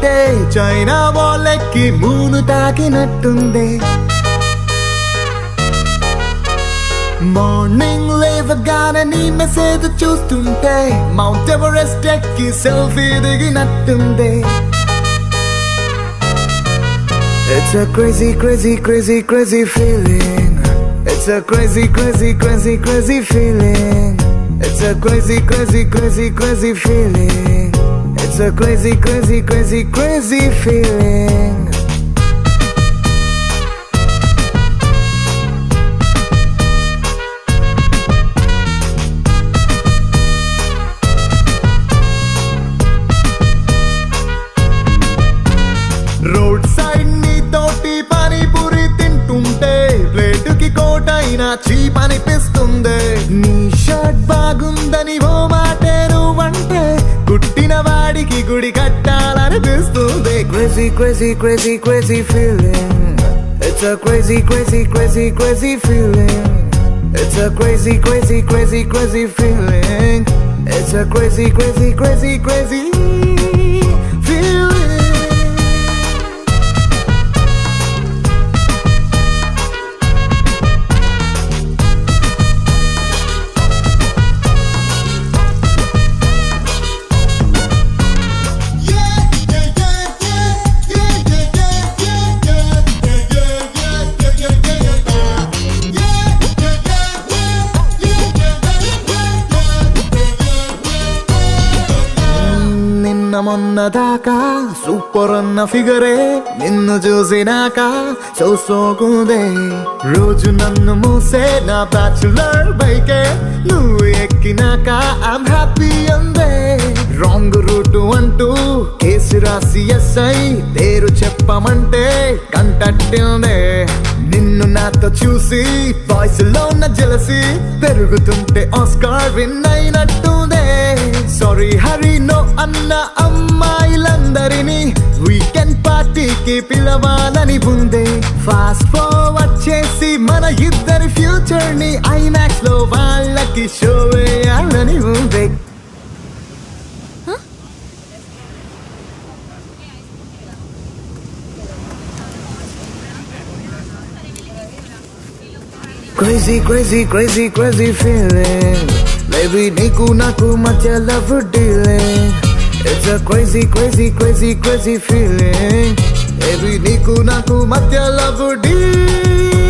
ఉంటే చైనా వాళ్ళకి మూను తాకినట్టుంది మార్నింగ్ లేవగానే నీ మెసేజ్ చూస్తుంటే మౌంట్ ఎవరెస్ట్ ఎక్కి సెల్ఫీ దిగినట్టుంది It's a crazy, crazy, crazy, crazy feeling. It's a crazy, crazy, crazy, crazy feeling. It's a crazy, crazy, crazy, crazy feeling. It's a crazy, crazy, crazy, crazy feeling. Road side నీ తోటి పానీపూరి తింటుంటే ప్లేటుకి కోటైనా cheap అనిపిస్తుంది నీ shirt బాగుందని ఓ మాటే నువ్వంటే కుట్టిన వాడికి గుడి కట్టాలనిపిస్తుంది crazy crazy crazy crazy feeling it's a crazy crazy crazy crazy feeling It's a crazy, crazy, crazy, crazy feeling. It's a crazy, crazy, crazy, crazy feeling. నిన్న మొన్న దాకా సూపర్ అన్న ఫిగరే నిన్ను చూసినాక సోసోకుందే రోజు నన్ను మూసే నా బ్యాచులర్ బైకే నువ్వు ఎక్కినాక ఐమ్ హ్యాపీ అందే రాంగ్ రూట్ అంటూ కేసు రాసి ఎస్ఐ పేరు చెప్పమంటే కంటట్టిందే నిన్ను నాతో చూసి వాయిస్ లో ఉన్న జలసి పెరుగుతుంటే ఆస్కార్ విన్ అయినట్టుందే సారీ హరి నో అన్న అమ్మాయిలందరినీ వీకెండ్ పార్టీకి పిలవాలని ఉంది ఫాస్ట్ ఫార్వర్డ్ చేసి మన ఇద్దరి ఫ్యూచర్ ని ఐమాక్స్ లో వాళ్ళకి షో వేయాలని ఉంది Crazy, crazy, crazy, crazy feeling. Baby, నీకు నాకు మధ్య love dealing. It's a crazy, crazy, crazy, crazy feeling. Baby, నీకు నాకు మధ్య love dealing.